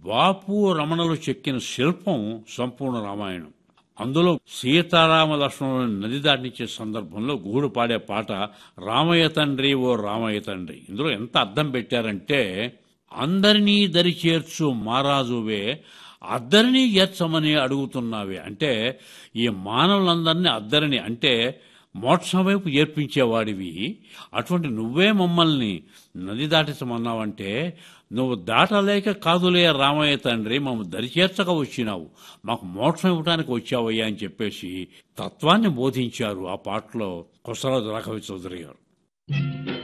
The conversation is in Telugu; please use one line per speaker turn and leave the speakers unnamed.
బాపు రమణలు చెక్కిన శిల్పం సంపూర్ణ రామాయణం అందులో సీతారామ లక్ష్మణులను నది దాటించే సందర్భంలో గూడు పాడే పాట రామయ్య తండ్రి ఓ రామయ్య తండ్రి ఇందులో ఎంత అర్థం పెట్టారంటే అందరినీ దరి చేర్చు మారాజువే అద్దరినీ ఏర్చమని అడుగుతున్నావే అంటే ఈ మానవులందరినీ అద్దరిని అంటే మోక్షం వైపు ఏర్పించేవాడివి అటువంటి నువ్వే మమ్మల్ని నది దాటించమన్నావంటే నువ్వు దాటలేక కాదులే రామయ్య తండ్రి మమ్మల్ని దరిచేర్చక వచ్చినావు మాకు మోక్షం ఇవ్వడానికి వచ్చావయ్యా అని చెప్పేసి తత్వాన్ని బోధించారు ఆ పాటలో కొసరాజు రాఘవ చౌదరి గారు